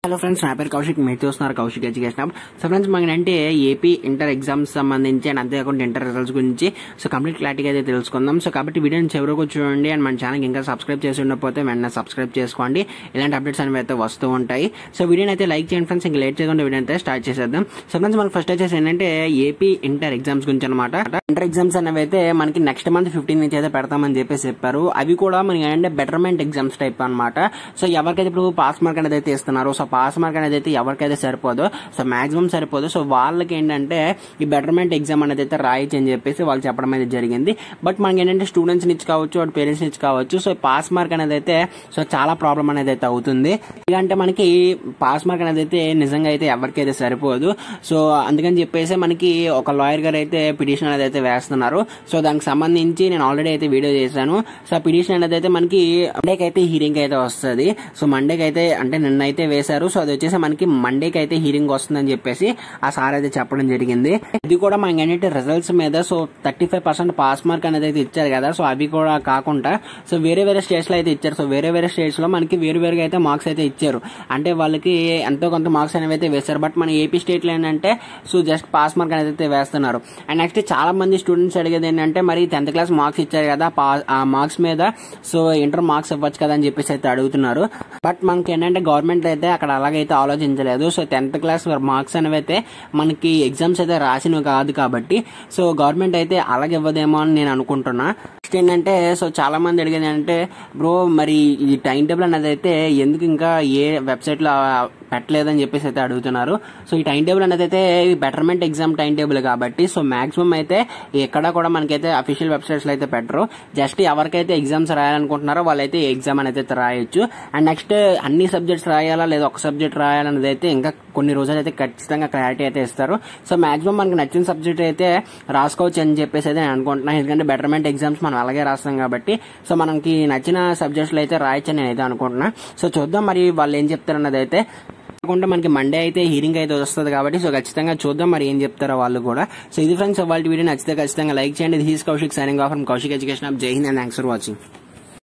hello friends నా పేరు కౌశిక్ మీరు చూస్తున్నారు కౌశిక్ ఎడ్యుకేషన్ సో ఫ్రెండ్స్ మనకంటే ఏపీ ఇంటర్ ఎగ్జామ్స్ సంబంధించి అండ్ అంతేకాకుండా ఇంటర్ రిజల్ట్స్ గురించి సో కంప్లీట్ క్లారిటీగా అయితే తెలుసుకుందాం సో కాబట్టి వీడియోని చివరకు చూడండి అండ్ మన ఛానల్ ఇంకా సబ్స్క్రైబ్ చేసి ఉండకపోతే వెంటనే సబ్స్క్రైబ్ చేసుకోండి ఇలాంటి అప్డేట్స్ అనేవి అయితే వస్తూ ఉంటాయి సో వీడియోని అయితే లైక్ చేయండి ఫ్రెండ్స్ ఇంకా లేట్ చేయకుండా వీడియో అయితే స్టార్ట్ చేసేద్దాం సో ఫ్రెండ్స్ మనకి ఫస్ట్ వచ్చేసి ఏంటంటే ఏపీ ఇంటర్ ఎగ్జామ్స్ గురించి అనమాట ఇంటర్ ఎగ్జామ్స్ అనేవి అయితే మనకి నెక్స్ట్ మంత్ ఫిఫ్టీన్ నుంచి అయితే పెడతామని చెప్పేసి చెప్పారు అవి కూడా మనకి ఏంటంటే బెటర్మెంట్ ఎగ్జామ్స్ టైప్ అనమాట సో ఎవరికైతే ఇప్పుడు పాస్ మార్క్ అనేది అయితే ఇస్తున్నారు సో పాస్ మార్క్ అనేది అయితే ఎవరికైతే సరిపోదో సో మాక్సిమం సరిపోదు సో వాళ్ళకి ఏంటంటే ఈ బెటర్మెంట్ ఎగ్జామ్ అనేది అయితే రాయొచ్చు అని చెప్పేసి వాళ్ళు చెప్పడం అయితే జరిగింది బట్ మనకి ఏంటంటే స్టూడెంట్స్ నుంచి కావచ్చు వాటి పేరెంట్స్ నుంచి కావచ్చు సో పాస్ మార్క్ అనేది అయితే సో చాలా ప్రాబ్లం అనేది అయితే అవుతుంది ఎందుకంటే మనకి పాస్ మార్క్ అనేది అయితే నిజంగా అయితే ఎవరికైతే సరిపోదు సో అందుకని చెప్పేసి మనకి ఒక లాయర్ గారు అయితే పిటిషన్ అనేది అయితే వేస్తున్నారు సో దానికి సంబంధించి నేను ఆల్రెడీ అయితే వీడియో చేశాను సో ఆ పిటిషన్ అనేది అయితే మనకి మండేకి అయితే హీరింగ్ అయితే వస్తుంది సో మండేకి అయితే అంటే నిన్న అయితే వేశారు సో అది వచ్చేసి మనకి మండేకి అయితే హీరింగ్ వస్తుందని చెప్పేసి ఆ సార్ అయితే చెప్పడం జరిగింది ఇది కూడా మనకి ఏంటంటే రిజల్ట్స్ మీద so thirty five percent pass mark అనేది అయితే ఇచ్చారు కదా సో అవి కూడా కాకుండా సో వేరే వేరే స్టేట్స్ లో అయితే ఇచ్చారు సో వేరే వేరే స్టేట్స్ లో మనకి వేరు వేరుగా అయితే మార్క్స్ అయితే ఇచ్చారు అంటే వాళ్ళకి ఎంతో కొంత మార్క్స్ అనేవి అయితే వేశారు బట్ మన ఏపీ స్టేట్ లో ఏంటంటే సో జస్ట్ పాస్ మార్క్ అనేది అయితే వేస్తున్నారు అండ్ నెక్స్ట్ చాలా మంది స్టూడెంట్స్ అడిగేది ఏంటంటే మరి టెన్త్ క్లాస్ మార్క్స్ ఇచ్చారు కదా పా- ఆ మార్క్స్ మీద సో ఇంటర్ మార్క్స్ ఇవ్వచ్చు కదా అని చెప్పేసి అయితే అడుగుతున్నారు బట్ మనకి ఏంటంటే గవర్నమెంట్ అయితే అక్కడ అలాగైతే ఆలోచించలేదు సో టెన్త్ క్లాస్ మార్క్స్ అనేవి అయితే మనకి ఎగ్జామ్స్ అయితే రాసినవి కాదు కాబట్టి సో గవర్నమెంట్ అయితే అలాగే ఇవ్వదేమో అని నేను అనుకుంటున్నా నెక్స్ట్ ఏంటంటే సో చాలా మంది అడిగేది అంటే బ్రో మరి ఈ టైం టేబుల్ అనేది అయితే ఎందుకు ఇంకా ఏ వెబ్సైట్ లో పెట్టలేదని చెప్పేసి అయితే అడుగుతున్నారు సో ఈ టైం టేబుల్ అనేది అయితే బెటర్మెంట్ ఎగ్జామ్ టైం టేబుల్ కాబట్టి సో మాక్సిమం అయితే ఎక్కడ కూడా మనకైతే అఫీషియల్ వెబ్సైట్స్ లో అయితే పెట్టరు జస్ట్ ఎవరికైతే ఎగ్జామ్స్ రాయాలనుకుంటున్నారో వాళ్ళైతే ఎగ్జామ్ అనేది అయితే రాయొచ్చు అండ్ నెక్స్ట్ అన్ని సబ్జెక్ట్స్ రాయాలా లేదా ఒక సబ్జెక్ట్ రాయాలనేది అయితే ఇంకా కొన్ని రోజులు అయితే ఖచ్చితంగా క్లారిటీ అయితే ఇస్తారు సో మాక్సిమం మనకి నచ్చిన సబ్జెక్ట్ అయితే రాసుకోవచ్చు అని చెప్పేసి అయితే నేను అనుకుంటున్నాను ఎందుకంటే బెటర్మెంట్ ఎగ్జామ్స్ మనం అలాగే రాస్తాం కాబట్టి సో మనకి నచ్చిన సబ్జెక్ట్స్ అయితే రాయొచ్చు అని నేనైతే అనుకుంటున్నా సో చూద్దాం మరి వాళ్ళు ఏం చెప్తారన్నది అయితే కాకుండా మనకి మండే అయితే హీరింగ్ అయితే వస్తుంది కాబట్టి సో ఖచ్చితంగా చూద్దాం మరి ఏం చెప్తారో వాళ్ళు కూడా సో ఇది ఫ్రెండ్స్ వాళ్ళ వీడియో నచ్చితే ఖచ్చితంగా లైక్ చేయండి this Kaushik signing off from Kaushik education off Jai Hind and thanks for watching